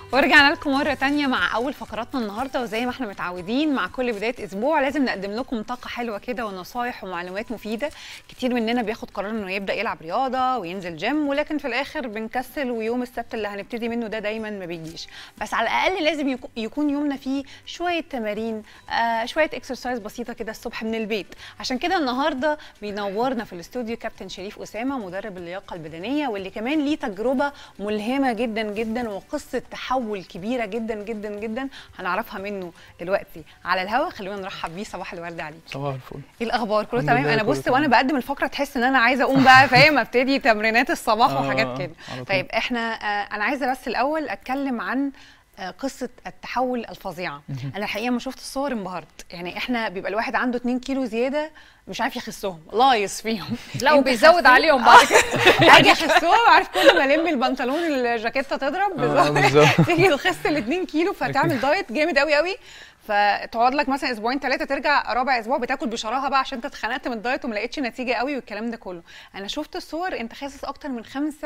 ورجعنا لكم مرة تانية مع أول فقراتنا النهاردة وزي ما احنا متعودين مع كل بداية أسبوع لازم نقدم لكم طاقة حلوة كده ونصايح ومعلومات مفيدة كتير مننا بياخد قرار إنه يبدأ يلعب رياضة وينزل جيم ولكن في الآخر بنكسل ويوم السبت اللي هنبتدي منه ده دايما ما بيجيش بس على الأقل لازم يكو- يكون يومنا فيه شوية تمارين آه شوية اكسرسايز بسيطة كده الصبح من البيت عشان كده النهاردة بينورنا في الاستوديو كابتن شريف أسامة مدرب اللياقة البدنية واللي كمان ليه تجربة ملهمة جدا جدا وقصة تحول كبيرة جدا جدا جدا هنعرفها منه دلوقتي على الهوا خلونا نرحب بيه صباح الورد عليك صباح الفل ايه الاخبار كله الحمد تمام لله، انا كله بص تمام. وانا بقدم الفقره تحس ان انا عايزه اقوم بقى فاهم ابتدي تمرينات الصباح آه، وحاجات آه، كده على طول. طيب احنا آه، انا عايزه بس الاول اتكلم عن آه، قصه التحول الفظيعه انا الحقيقه لما شفت الصور انبهرت يعني احنا بيبقى الواحد عنده 2 كيلو زياده مش عارف يخسهم لايص فيهم لا أنت وبيزود خسيت؟ عليهم بعد كده اجي اخسهم عارف كل ما الم البنطلون الجاكيته تضرب آه، بالظبط. تيجي تخس ال 2 كيلو فتعمل دايت جامد قوي قوي فتقعد لك مثلا اسبوعين ثلاثه ترجع رابع اسبوع بتاكل بشراهه بقى عشان انت اتخنقت من الدايت وما لقيتش نتيجه قوي والكلام ده كله انا شفت الصور انت خاسس اكتر من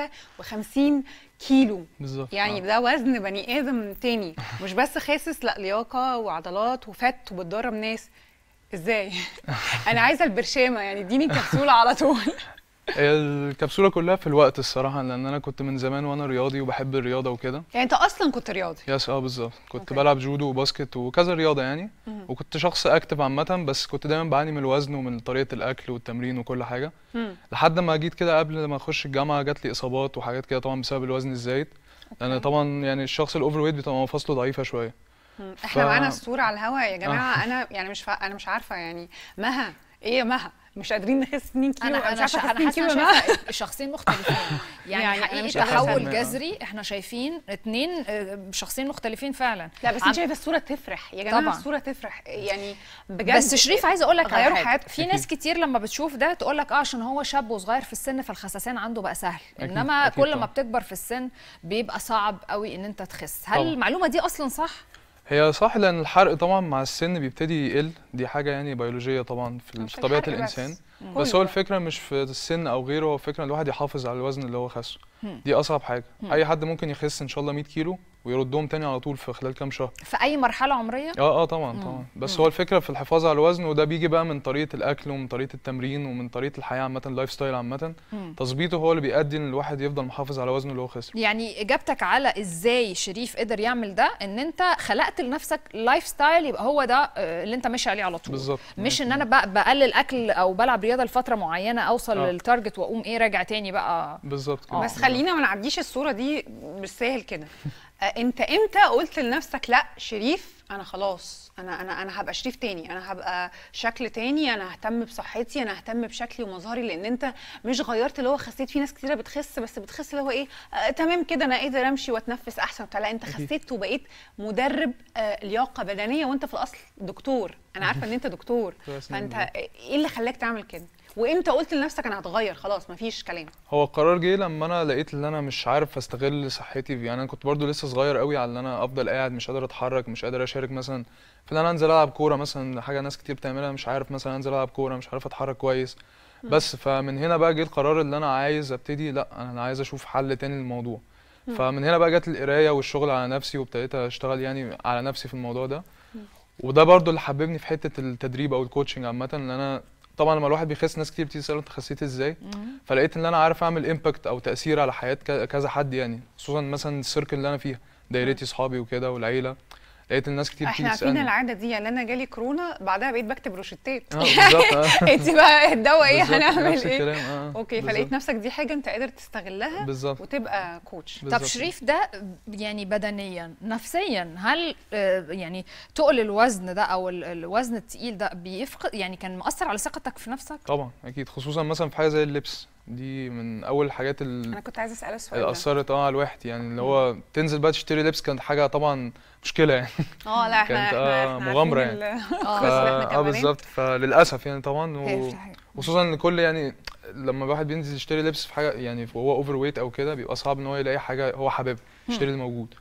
55 كيلو بالظبط يعني آه. ده وزن بني ادم تاني مش بس خاسس لا لياقه وعضلات وفت وبتدرب ناس ازاي انا عايزه البرشامه يعني اديني كبسوله على طول هي الكبسوله كلها في الوقت الصراحه لان انا كنت من زمان وانا رياضي وبحب الرياضه وكده يعني انت اصلا كنت رياضي يس اه بالظبط كنت أوكي. بلعب جودو وباسكت وكذا رياضه يعني مم. وكنت شخص اكتف عامه بس كنت دايما بعاني من الوزن ومن طريقه الاكل والتمرين وكل حاجه مم. لحد ما جيت كده قبل ما اخش الجامعه جات لي اصابات وحاجات كده طبعا بسبب الوزن الزايد لان أوكي. طبعا يعني الشخص الاوفر ويت بتبقى مفاصله ضعيفه شويه مم. احنا ف- معانا الصوره على الهوا يا جماعه انا يعني مش فا... انا مش عارفه يعني مها ايه يا مها مش قادرين نخس 2 كيلو انا مش انا عارفه شا- أخس انا 2 كيلو حاسه يا انا مها شايفه شخصين مختلفين يعني, يعني أنا حقيقي مش قادرة تحول أفهم. جذري احنا شايفين اتنين آه، شخصين مختلفين فعلا لا بس عن- انت شايفه الصوره تفرح يا جماعه طبعاً. الصوره تفرح يعني بجد بس شريف عايزه اقول لك على غيروا حاجه حياتكم. في ناس كتير لما بتشوف ده تقول لك اه عشان هو شاب وصغير في السن فالخسسان عنده بقى سهل أكيد، انما أكيد كل ما طبعاً. بتكبر في السن بيبقى صعب قوي ان انت تخس هل طبعاً. المعلومه دي اصلا صح هي صح لان الحرق طبعا مع السن بيبتدي يقل دي حاجه يعني بيولوجيه طبعا في مش في طبيعه الحرق بس. الانسان كله بس هو بقى. الفكره مش في السن او غيره هو الفكره ان الواحد يحافظ على الوزن اللي هو خسه مم. دي اصعب حاجه مم. اي حد ممكن يخس ان شاء الله 100 كيلو ويردهم تاني على طول في خلال كام شهر في اي مرحله عمريه اه اه طبعا مم. طبعا بس مم. هو الفكره في الحفاظ على الوزن وده بيجي بقى من طريقه الاكل ومن طريقه التمرين ومن طريقه الحياه عامه اللايف ستايل عامه مم. تظبيطه هو اللي بيؤدي ان الواحد يفضل محافظ على وزنه اللي هو خسره يعني اجابتك على ازاي شريف قدر يعمل ده ان انت خلقت لنفسك لايف ستايل يبقى هو ده آه، اللي انت ماشي عليه على طول بالظبط مش ان انا بق- بقلل اكل او بلعب رياضه لفتره معينه اوصل آه. للتارجت واقوم ايه راجع تاني بقى بالظبط كده آه. بس خلينا ما نعديش الصوره دي بالسهل كده آه، انت امتى قلت لنفسك لا شريف انا خلاص انا انا انا هبقى شريف تاني انا هبقى شكل تاني انا ههتم بصحتي انا ههتم بشكلي ومظهري لان انت مش غيرت اللي هو خسيت في ناس كتيره بتخس بس بتخس اللي هو ايه آه تمام كده انا قادر امشي واتنفس احسن وبتاع لا انت أكيد. خسيت وبقيت مدرب آه لياقه بدنيه وانت في الاصل دكتور انا عارفه ان انت دكتور كويس إنك فانت ايه اللي خلاك تعمل كده وامتى قلت لنفسك انا هتغير خلاص مفيش كلام هو القرار جه لما انا لقيت ان انا مش عارف استغل صحتي يعني انا كنت برضو لسه صغير قوي على ان انا افضل قاعد مش قادر اتحرك مش قادر اشارك مثلا في ان انا انزل العب كوره مثلا حاجه ناس كتير بتعملها مش عارف مثلا انزل العب كوره مش عارف اتحرك كويس بس فمن هنا بقى جه القرار اللي انا عايز ابتدي لا انا عايز اشوف حل تاني للموضوع فمن هنا بقى جت القرايه والشغل على نفسي وابتديت اشتغل يعني على نفسي في الموضوع ده وده برضو اللي حببني في حته التدريب او الكوتشنج عامه ان انا طبعا لما الواحد بيخس ناس كتير بتيجي تساله انت خسيت ازاي فلقيت ان انا عارف اعمل امباكت او تاثير على حياه ك- كذا حد يعني خصوصا مثلا السيركل اللي انا فيها دايرتي اصحابي وكده والعيله لقيت الناس كتير احنا بتيجي عارفين تسالني العاده دي يعني انا جالي كورونا بعدها بقيت بكتب روشتات اه بالظبط آه. انت بقى الدواء ايه بالظبط، هنعمل نفس ايه الكلام اه اوكي بالظبط. فلقيت نفسك دي حاجه انت قادر تستغلها بالظبط وتبقى كوتش طب بالظبط. شريف ده يعني بدنيا نفسيا هل آه، يعني تقل الوزن ده او ال- الوزن التقيل ده بيفقد يعني كان مؤثر على ثقتك في نفسك طبعا اكيد خصوصا مثلا في حاجه زي اللبس دي من اول الحاجات اللي انا كنت عايزه اساله السؤال اللي ده اثرت اه على الواحد يعني اللي هو تنزل بقى تشتري لبس كانت حاجه طبعا مشكله يعني اه لا احنا كانت، احنا آه، احنا مغامرة عارفين ال- اه ف- بس إحنا اه كبنات. بالظبط فللاسف يعني طبعا هي و... في حاجة. خصوصا ان كل يعني لما الواحد بينزل يشتري لبس في حاجه يعني وهو اوفر ويت او كده بيبقى صعب ان هو يلاقي حاجه هو حاببها يشتري الموجود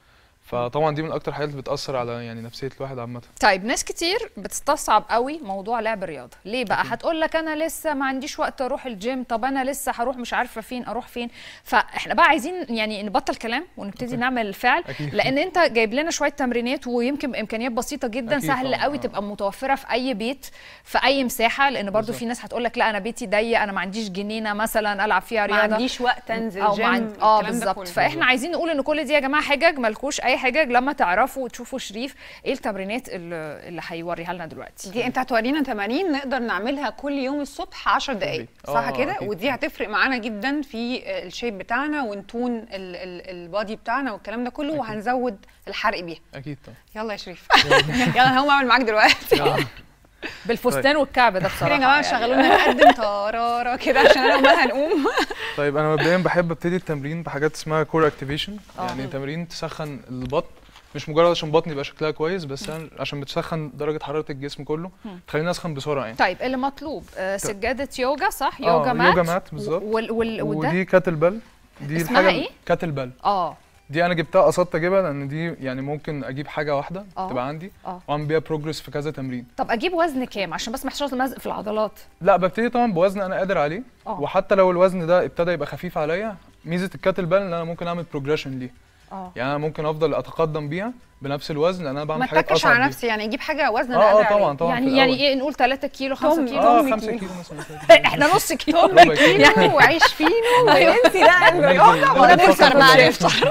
فطبعا دي من اكتر الحاجات اللي بتاثر على يعني نفسيه الواحد عامه طيب ناس كتير بتستصعب قوي موضوع لعب الرياضه ليه بقى هتقول لك انا لسه ما عنديش وقت اروح الجيم طب انا لسه هروح مش عارفه فين اروح فين فاحنا بقى عايزين يعني نبطل كلام ونبتدي أوكي. نعمل الفعل أكيد. لان انت جايب لنا شويه تمرينات ويمكن بامكانيات بسيطه جدا أكيد سهل طبعاً، قوي آه. تبقى متوفره في اي بيت في اي مساحه لان برضو بالظبط. في ناس هتقول لك لا انا بيتي ضيق انا ما عنديش جنينه مثلا العب فيها ما رياضه عنديش وقت انزل او جيم مع اه الكلام ده بالظبط كله. فاحنا عايزين نقول ان كل دي يا جماعه حجج ملكوش اي حجج لما تعرفوا وتشوفوا شريف ايه التمرينات اللي, اللي هيوريها لنا دلوقتي دي انت هتورينا تمارين نقدر نعملها كل يوم الصبح 10 دقائق البيت. صح آه، كده أكيد. ودي هتفرق معانا جدا في الشيب بتاعنا ونتون ال- ال- البادي بتاعنا والكلام ده كله أكيد. وهنزود الحرق بيها اكيد طبعا يلا يا شريف يلا انا هقوم اعمل معاك دلوقتي بالفستان والكعب ده بصراحه يا جماعه يعني. شغلونا نقدم طراره كده عشان انا وما هنقوم طيب انا مبدئيا بحب ابتدي التمرين بحاجات اسمها كور اكتيفيشن آه. يعني تمرين تسخن البطن مش مجرد عشان بطني يبقى شكلها كويس بس أنا عشان بتسخن درجه حراره الجسم كله تخليني اسخن بسرعه يعني طيب اللي مطلوب آه سجاده يوجا صح آه، يوجا مات يوجا مات بالظبط. وال وال وده ودي كاتل بل دي اسمها الحاجه إيه؟ كاتل بل اه دي انا جبتها قصدت اجيبها لان دي يعني ممكن اجيب حاجه واحده آه. تبقى عندي آه. واعمل بيها بروجرس في كذا تمرين طب اجيب وزن كام عشان بس ما يحصلش مزق في العضلات لا ببتدي طبعا بوزن انا قادر عليه آه. وحتى لو الوزن ده ابتدى يبقى خفيف عليا ميزه الكاتل بال ان انا ممكن اعمل بروجريشن ليه اه يعني انا ممكن افضل اتقدم بيها بنفس الوزن لان انا بعمل ما حاجات اتكش اصعب على بيها. نفسي يعني اجيب حاجه وزن انا اه اه قادر طبعا عليه. طبعا في يعني يعني الأول. ايه نقول 3 كيلو 5 توم. كيلو اه توم 5 كيلو. كيلو مثلا احنا نص كيلو ربع كيلو. كيلو وعيش فينو وانسي لا الرياضه ننزل- ولا ننزل نفطر نفطر مع بالظبط. نفطر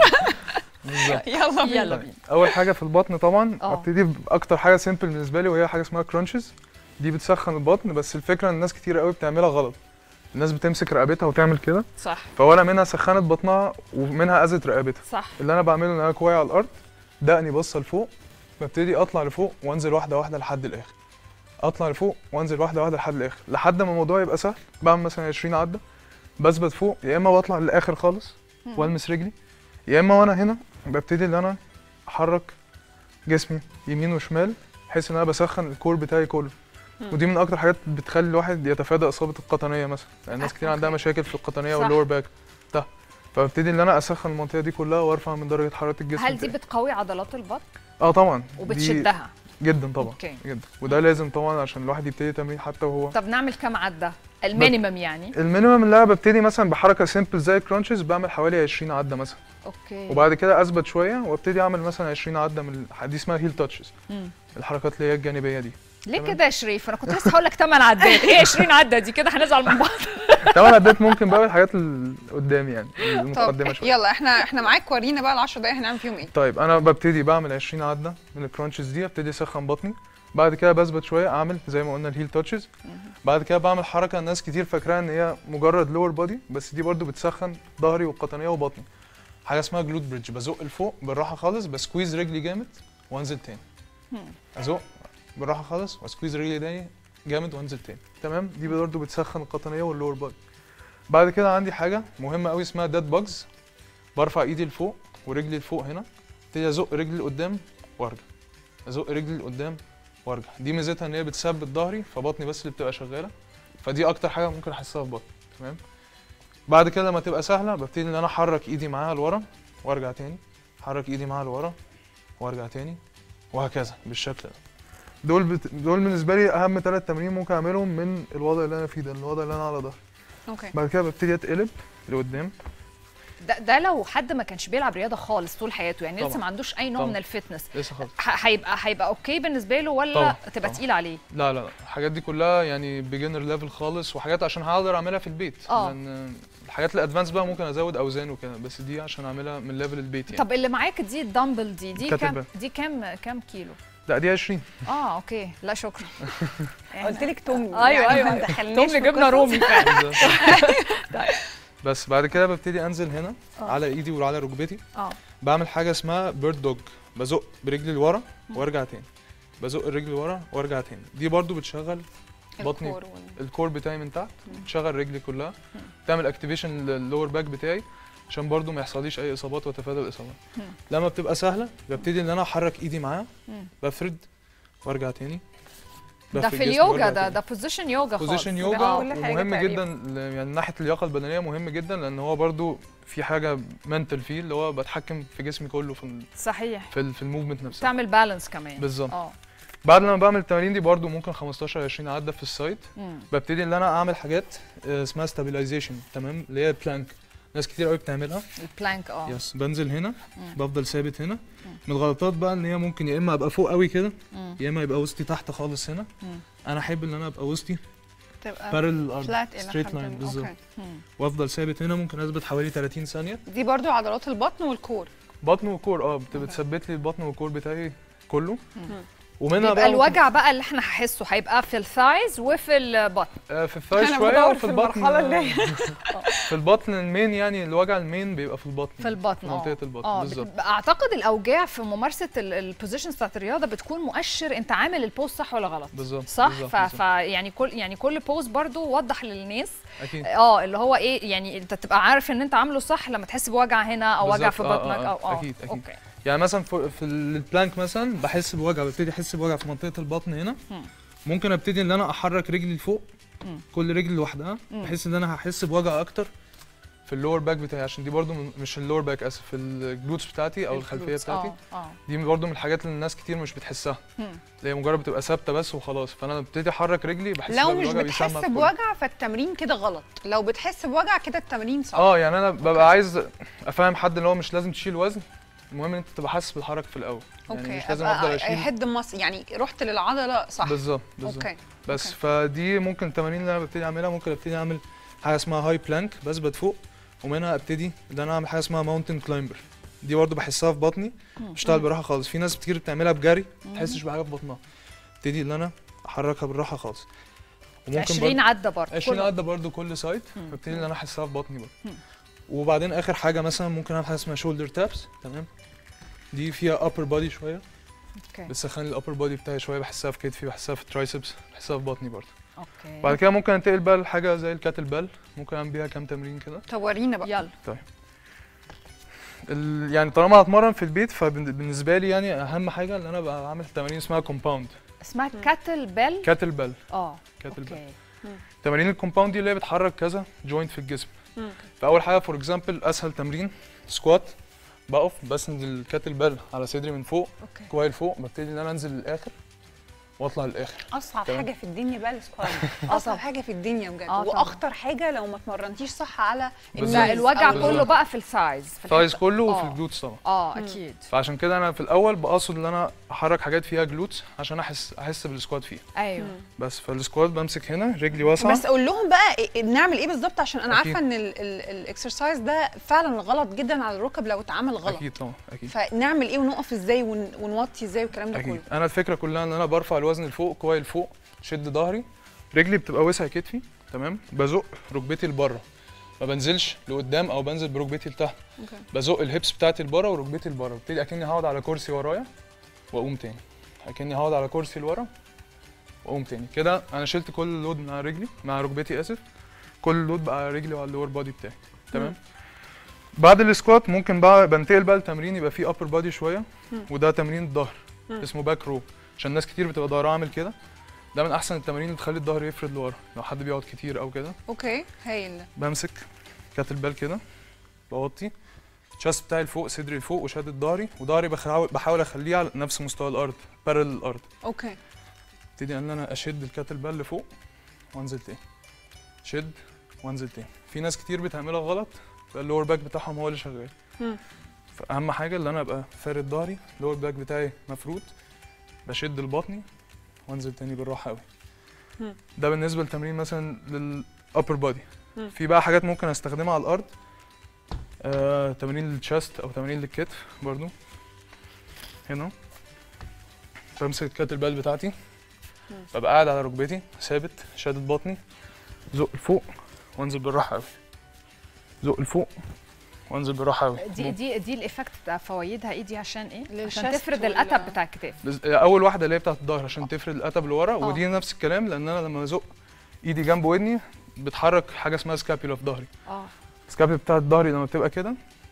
بالظبط يلا بينا يلا طيب، بينا اول حاجه في البطن طبعا آه. ابتدي باكتر حاجه سيمبل بالنسبه لي وهي حاجه اسمها كرانشز دي بتسخن البطن بس الفكره ان الناس كتير قوي بتعملها غلط الناس بتمسك رقبتها وتعمل كده صح فولا منها سخنت بطنها ومنها اذت رقبتها صح اللي انا بعمله ان انا كوعي على الارض دقني باصه لفوق ببتدي اطلع لفوق وانزل واحده واحده لحد الاخر اطلع لفوق وانزل واحده واحده لحد الاخر لحد ما الموضوع يبقى سهل بعمل مثلا 20 عده بثبت فوق يا اما بطلع للاخر خالص والمس رجلي يا اما وانا هنا ببتدي ان انا احرك جسمي يمين وشمال بحيث ان انا بسخن الكور بتاعي كله ودي من اكتر حاجات بتخلي الواحد يتفادى اصابه القطنيه مثلا لان الناس كتير عندها أوكي. مشاكل في القطنيه صح. واللور باك ده فببتدي ان انا اسخن المنطقه دي كلها وارفع من درجه حراره الجسم هل دي بتاعي. بتقوي عضلات البطن اه طبعا دي وبتشدها جدا طبعا أوكي. جدا وده لازم طبعا عشان الواحد يبتدي تمرين حتى وهو طب نعمل كام عده المينيمم يعني المينيمم اللي انا ببتدي مثلا بحركه سيمبل زي الكرانشز بعمل حوالي 20 عده مثلا اوكي وبعد كده اثبت شويه وابتدي اعمل مثلا 20 عده من الح- دي اسمها هيل تاتشز مم. الحركات اللي هي الجانبيه دي ليه تمام. كده يا شريف انا كنت لسه هقول لك 8 عدات ايه 20 عده دي كده هنزعل من بعض طبعا عدات ممكن بقى الحاجات اللي قدامي يعني طب المتقدمه شويه يلا احنا احنا معاك ورينا بقى ال 10 دقايق هنعمل فيهم ايه طيب انا ببتدي بعمل 20 عده من الكرانشز دي ابتدي اسخن بطني بعد كده بثبت شويه اعمل زي ما قلنا الهيل تاتشز بعد كده بعمل حركه الناس كتير فاكراها ان هي مجرد لور بودي بس دي برضو بتسخن ظهري والقطنيه وبطني حاجه اسمها جلوت بريدج بزق لفوق بالراحه خالص بسكويز رجلي جامد وانزل تاني ازق بالراحه خالص واسكويز رجلي تاني جامد وانزل تاني تمام دي برضو بتسخن القطنيه واللور بودي بعد كده عندي حاجه مهمه قوي اسمها ديد باجز برفع ايدي لفوق ورجلي لفوق هنا ابتدي ازق رجلي لقدام وارجع ازق رجلي لقدام وارجع دي ميزتها ان هي بتثبت ظهري فبطني بس اللي بتبقى شغاله فدي اكتر حاجه ممكن احسها في بطني تمام بعد كده لما تبقى سهله ببتدي ان انا احرك ايدي معاها لورا وارجع تاني احرك ايدي معاها لورا وارجع تاني وهكذا بالشكل ده دول بت... دول بالنسبه لي اهم ثلاث تمارين ممكن اعملهم من الوضع اللي انا فيه ده الوضع اللي انا على ظهري اوكي بعد كده ببتدي اتقلب لقدام ده, ده لو حد ما كانش بيلعب رياضه خالص طول حياته يعني لسه طبعا. ما عندوش اي نوع طبعا. من الفتنس لسه خالص ح- هيبقى هيبقى اوكي بالنسبه له ولا طبعا. تبقى طبعا. تقيل عليه لا لا لا الحاجات دي كلها يعني بيجنر ليفل خالص وحاجات عشان هقدر اعملها في البيت آه. لان الحاجات الادفانس بقى ممكن ازود اوزان وكده بس دي عشان اعملها من ليفل البيت يعني طب اللي معاك دي الدمبل دي دي كام كاتبة. دي كام كام كيلو لا دي 20 اه اوكي لا شكرا قلت لك تومي ايوه يعني ايوه ما أيوة. تدخلناش توم في جبنه قصص. رومي فعلا بس بعد كده ببتدي انزل هنا آه. على ايدي وعلى ركبتي اه بعمل حاجه اسمها بيرد دوج بزق برجلي لورا وارجع تاني بزق الرجل لورا وارجع تاني دي برضو بتشغل بطني. الكور وال- الكور بتاعي من تحت بتشغل رجلي كلها تعمل اكتيفيشن للور باك بتاعي عشان برضو ما يحصليش اي اصابات واتفادى الاصابات مم. لما بتبقى سهله ببتدي ان انا احرك ايدي معاها مم. بفرد وارجع تاني ده بفرد في جسمي اليوجا وأرجع ده تاني. ده بوزيشن يوجا خالص بوزيشن ده يوجا آه. كل حاجة ومهم تقريباً. جدا ل- يعني من ناحيه اللياقه البدنيه مهم جدا لان هو برضو في حاجه منتل فيه اللي هو بتحكم في جسمي كله في ال- صحيح في, ال- في الموفمنت نفسها تعمل بالانس كمان بالظبط اه بعد لما بعمل التمارين دي برضو ممكن 15 20 عده في السايت مم. ببتدي ان انا اعمل حاجات آه، اسمها ستابيلايزيشن تمام اللي هي بلانك ناس كتير قوي بتعملها البلانك اه يس بنزل هنا مم. بفضل ثابت هنا من الغلطات بقى ان هي ممكن يا اما ابقى فوق قوي كده مم. يا اما يبقى وسطي تحت خالص هنا مم. انا احب ان انا ابقى وسطي تبقى بارل الارض فلات الى ستريت حد لاين ما. بالظبط أوكي. مم. وافضل ثابت هنا ممكن اثبت حوالي 30 ثانيه دي برضو عضلات البطن والكور بطن وكور اه بت- أوكي. بتثبت لي البطن والكور بتاعي كله مم. ومنها يبقى بقى ممكن- الوجع بقى اللي احنا هحسه هيبقى في الثايز وفي البطن آه، في الثايز أنا شويه بدور وفي في البطن المرحلة اللي في البطن المين يعني الوجع المين بيبقى في البطن في البطن في منطقه اه البطن اه بالظبط بت- اعتقد الاوجاع في ممارسه البوزيشنز بتاعت الرياضه بتكون مؤشر انت عامل البوز صح ولا غلط بالظبط صح بالظبط، ف... بالظبط. ف يعني كل يعني كل بوز برضو وضح للناس اكيد اه اللي هو ايه يعني انت تبقى عارف ان انت عامله صح لما تحس بوجع هنا او وجع بالظبط، في آه، بطنك آه، او آه، اه أكيد، أكيد. اوكي يعني مثلا في, في البلانك مثلا بحس بوجع ببتدي احس بوجع في منطقه البطن هنا مم. ممكن ابتدي ان انا احرك رجلي لفوق مم. كل رجل لوحدها مم. بحيث ان انا هحس بوجع اكتر في اللور باك بتاعي عشان دي برضو من مش اللور باك اسف الجلوتس بتاعتي او الخلفيه الجلوتس، بتاعتي اه اه دي برضو من الحاجات اللي الناس كتير مش بتحسها مم. اللي هي مجرد بتبقى ثابته بس وخلاص فانا ببتدي احرك رجلي بحس لو بقى مش بالوجع بتحس بيسمع في كله. بوجع فالتمرين كده غلط لو بتحس بوجع كده التمرين صح اه يعني انا ببقى عايز افهم حد اللي هو مش لازم تشيل وزن المهم ان انت تبقى حاسس بالحركه في الاول اوكي يعني مش لازم أبقى افضل اشيل هيد مص يعني رحت للعضله صح بالظبط بالظبط اوكي بس أوكي. فدي ممكن التمارين اللي انا ببتدي اعملها ممكن ابتدي اعمل حاجه اسمها هاي بلانك بثبت فوق ومنها ابتدي ان انا اعمل حاجه اسمها ماونتن كلايمبر دي برضو بحسها في بطني مم. بشتغل براحه خالص في ناس كتير بتعملها بجري مم. ما تحسش بحاجه في بطنها ابتدي ان انا احركها بالراحه خالص 20 عده برضه 20 كل- عده برضو كل سايد مم. ببتدي ان انا احسها في بطني برضو مم. وبعدين اخر حاجه مثلا ممكن اعمل حاجه اسمها شولدر تابس تمام دي فيها upper body شويه اوكي بتسخن الابر بودي بتاعي شويه بحسها في كتفي بحسها في الترايسبس بحسها في بطني برضه اوكي بعد كده ممكن انتقل بقى لحاجه زي الكاتل بال ممكن اعمل بيها كام تمرين كده طب ورينا بقى يلا ال- يعني طالما هتمرن في البيت فبالنسبه لي يعني اهم حاجه ان انا بقى عامل تمارين اسمها كومباوند اسمها كاتل بيل كاتل بال اه كاتل بال اوكي تمارين الكومباوند دي اللي هي بتحرك كذا جوينت في الجسم مم. فاول حاجه فور اكزامبل اسهل تمرين سكوات بقف بسند الكاتل بال على صدري من فوق اوكي كويس لفوق ببتدي ان انا انزل للاخر واطلع للاخر اصعب تمام. حاجه في الدنيا بقى السكوات آه اصعب طبعا. حاجه في الدنيا بجد آه طبعا. واخطر حاجه لو ما اتمرنتيش صح على بالظبط. لا النيز الوجع أو ال- كله بقى في السايز في سايز الحتة- كله وفي آه. الجلوتس طبعا اه مم. اكيد فعشان كده انا في الاول بقصد ان انا احرك حاجات فيها جلوتس عشان احس احس بالسكوات فيه ايوه مم. بس فالسكوات بمسك هنا رجلي واسعه بس قول لهم بقى إيه- نعمل ايه بالظبط عشان انا أكيد. عارفه ان الاكسرسايز ده فعلا غلط جدا على الركب لو اتعمل غلط اكيد طبعا اكيد فنعمل ايه ونقف ازاي ون- ونوطي ازاي والكلام ده اكيد كله انا الفكره كلها ان انا برفع الوزن لفوق كويس لفوق شد ظهري رجلي بتبقى وسع كتفي تمام بزق ركبتي لبره ما بنزلش لقدام او بنزل بركبتي لتحت اوكي بزق الهيبس بتاعتي لبره وركبتي لبره ببتدي اكني هقعد على كرسي ورايا واقوم تاني اكني هقعد على كرسي لورا واقوم تاني كده انا شلت كل اللود من على رجلي مع ركبتي اسف كل اللود بقى على رجلي وعلى اللور بادي بتاعي تمام بعد السكوات ممكن بقى بنتقل بقى لتمرين يبقى فيه ابر بادي شويه مم. وده تمرين الظهر مم. اسمه باك رو عشان ناس كتير بتبقى ظهرها عامل كده ده من احسن التمارين اللي تخلي الظهر يفرد لورا لو حد بيقعد كتير او كده اوكي هايل بمسك كاتل بال كده بوطي الشاست بتاعي لفوق صدري لفوق وشادد ظهري وظهري بحاول بحاول اخليه على نفس مستوى الارض بارل الارض اوكي ابتدي ان انا اشد الكاتل بال لفوق وانزل تاني شد وانزل تاني في ناس كتير بتعملها غلط اللور باك بتاعهم هو اللي شغال مم. فاهم حاجه اللي انا ابقى فارد ظهري اللور باك بتاعي مفرود بشد لبطني وانزل تاني بالراحه قوي مم. ده بالنسبه لتمرين مثلا للابر بودي مم. في بقى حاجات ممكن استخدمها على الارض آه، تمارين للتشست او تمارين للكتف برضو هنا بمسك الكاتل بال بتاعتي مم. ببقى قاعد على ركبتي ثابت شادد بطني زق لفوق وانزل بالراحه قوي زق لفوق وانزل بالراحه قوي دي دي دي الايفكت بتاع فوائدها ايه دي عشان ايه؟ عشان للشست تفرد وال- القتب بتاع الكتاف بس- اول واحده اللي هي بتاعت الظهر عشان تفرد القتب لورا آه. ودي نفس الكلام لان انا لما ازق ايدي جنب ودني بتحرك حاجه اسمها سكابيولا في ظهري اه السكابيولا بتاعت ظهري لما بتبقى كده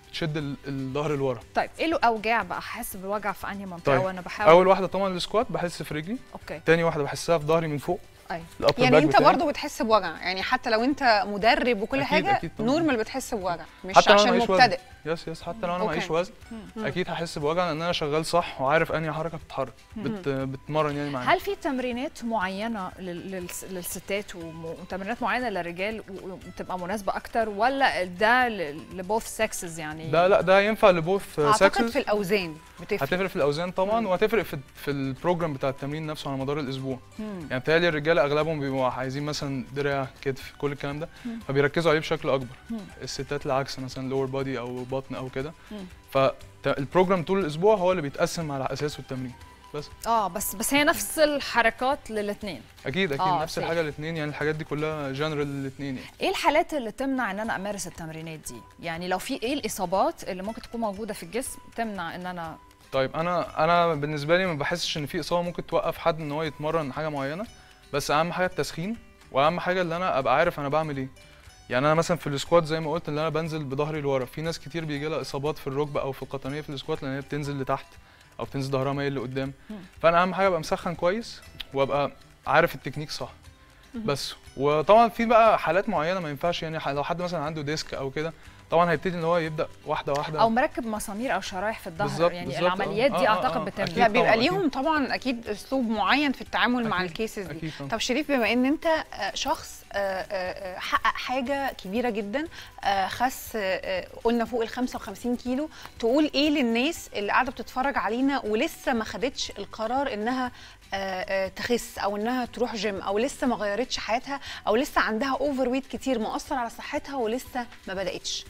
تشد ال- الظهر لورا طيب ايه له اوجاع بقى احس بالوجع في انهي منطقه طيب، وانا بحاول اول واحده طبعا السكوات بحس في رجلي اوكي تاني واحده بحسها في ظهري من فوق ايوه الابر يعني باك انت بتاعي. برضه بتحس بوجع يعني حتى لو انت مدرب وكل أكيد- حاجه أكيد طبعاً. نورمال بتحس بوجع مش حتى لو أنا عشان معيش وزن. مبتدئ يس يس حتى لو انا أوكي. معيش وزن اكيد هحس بوجع لان انا شغال صح وعارف انهي حركه بتتحرك بت... بتمرن يعني معايا هل في تمرينات معينه لل- للس- للستات وم- وتمرينات معينه للرجال و- وتبقى مناسبه اكتر ولا ده لبوث سكسز يعني ده لا ده ينفع لبوث اعتقد سكسز في الاوزان بتفرق هتفرق في الاوزان طبعا مم. وهتفرق في في البروجرام بتاع التمرين نفسه على مدار الاسبوع مم. يعني بتهيألي الرجاله اغلبهم بيبقوا عايزين مثلا دراع كتف كل الكلام ده فبيركزوا عليه بشكل اكبر مم. الستات العكس مثلا لور بادي او بطن او كده مم. فالبروجرام طول الاسبوع هو اللي بيتقسم على اساسه التمرين بس اه بس بس هي نفس الحركات للاثنين اكيد اكيد آه، نفس safe. الحاجه الاثنين يعني الحاجات دي كلها جنرال الاثنين يعني ايه الحالات اللي تمنع ان انا امارس التمرينات دي يعني لو في ايه الاصابات اللي ممكن تكون موجوده في الجسم تمنع ان انا طيب انا انا بالنسبه لي ما بحسش ان في اصابه ممكن توقف حد ان هو يتمرن حاجه معينه بس اهم حاجه التسخين واهم حاجه اللي انا ابقى عارف انا بعمل ايه يعني انا مثلا في السكوات زي ما قلت ان انا بنزل بظهري لورا في ناس كتير بيجي لها اصابات في الركبه او في القطنيه في السكوات لان هي بتنزل لتحت او بتنزل ظهرها مايل لقدام مم. فانا اهم حاجه ابقى مسخن كويس وابقى عارف التكنيك صح بس وطبعا في بقى حالات معينه ما ينفعش يعني لو حد مثلا عنده ديسك او كده طبعا هيبتدي ان هو يبدا واحده واحده او مركب مسامير او شرايح في الظهر بالظبط، يعني بالظبط، آه. العمليات دي آه، آه، اعتقد آه، بتمنع أكيد لا بيبقى طبعاً، ليهم طبعا اكيد اسلوب معين في التعامل مع أكيد، الكيسز دي اكيد طبعا طب شريف بما ان انت آه، شخص آه، آه، آه، حقق حاجه كبيره جدا آه، خس آه، آه، قلنا فوق ال 55 كيلو تقول ايه للناس اللي قاعده بتتفرج علينا ولسه ما خدتش القرار انها آه، آه، تخس او انها تروح جيم او لسه ما غيرتش حياتها او لسه عندها اوفر ويت كتير مؤثر على صحتها ولسه ما بداتش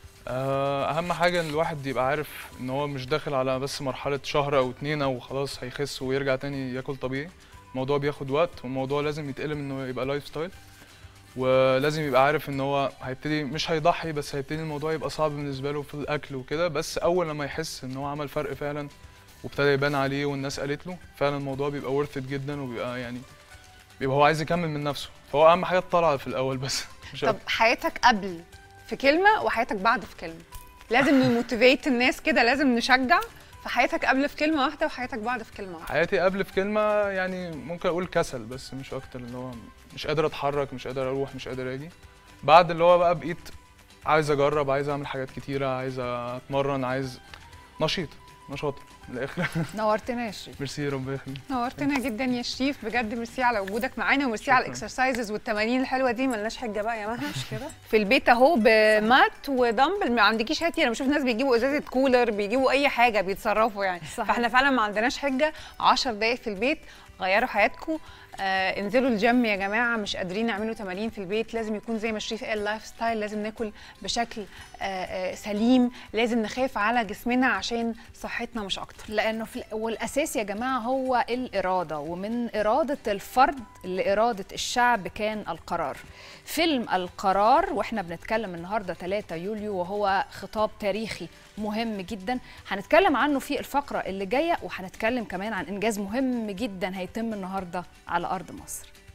آه، اهم حاجه ان الواحد يبقى عارف ان هو مش داخل على بس مرحله شهر او اتنين او خلاص هيخس ويرجع تاني ياكل طبيعي الموضوع بياخد وقت والموضوع لازم يتقلم انه يبقى لايف ستايل ولازم يبقى عارف ان هو هيبتدي مش هيضحي بس هيبتدي الموضوع يبقى صعب بالنسبه له في الاكل وكده بس اول لما يحس ان هو عمل فرق فعلا وابتدى يبان عليه والناس قالت له فعلا الموضوع بيبقى ورث جدا وبيبقى يعني بيبقى هو عايز يكمل من نفسه فهو اهم حاجه الطلعه في الاول بس مش طب حياتك قبل في كلمه وحياتك بعد في كلمه لازم نموتيفيت الناس كده لازم نشجع فحياتك قبل في كلمه واحده وحياتك بعد في كلمه واحده حياتي قبل في كلمة يعني ممكن أقول كسل بس مش أكتر اللي هو مش قادر أتحرك مش قادر أروح مش قادر أجي بعد اللي هو بقى بقيت عايز أجرب عايز أعمل حاجات كتيرة عايز أتمرن عايز نشيط نشاط من الآخر نورتنا يا شريف ميرسي ربنا يخليك نورتنا جدا يا شريف بجد ميرسي على وجودك معانا وميرسي على شكراً. الاكسرسايزز والتمارين الحلوه دي ملناش حجه بقى يا مها مش كده في البيت اهو بمات ودمبل ما عندكيش هاتي انا بشوف ناس بيجيبوا ازازه كولر بيجيبوا اي حاجه بيتصرفوا يعني صحيح. فاحنا فعلا ما عندناش حجه 10 دقائق في البيت غيروا حياتكم آه انزلوا الجيم يا جماعه مش قادرين نعملوا تمارين في البيت لازم يكون زي ما شريف قال لايف ستايل لازم ناكل بشكل آه آه سليم لازم نخاف على جسمنا عشان صحتنا مش اكتر لانه في ال- والاساس يا جماعه هو الاراده ومن اراده الفرد لاراده الشعب كان القرار فيلم القرار واحنا بنتكلم النهارده 3 يوليو وهو خطاب تاريخي مهم جدا هنتكلم عنه في الفقره اللي جايه وهنتكلم كمان عن انجاز مهم جدا هيتم النهارده على ارض مصر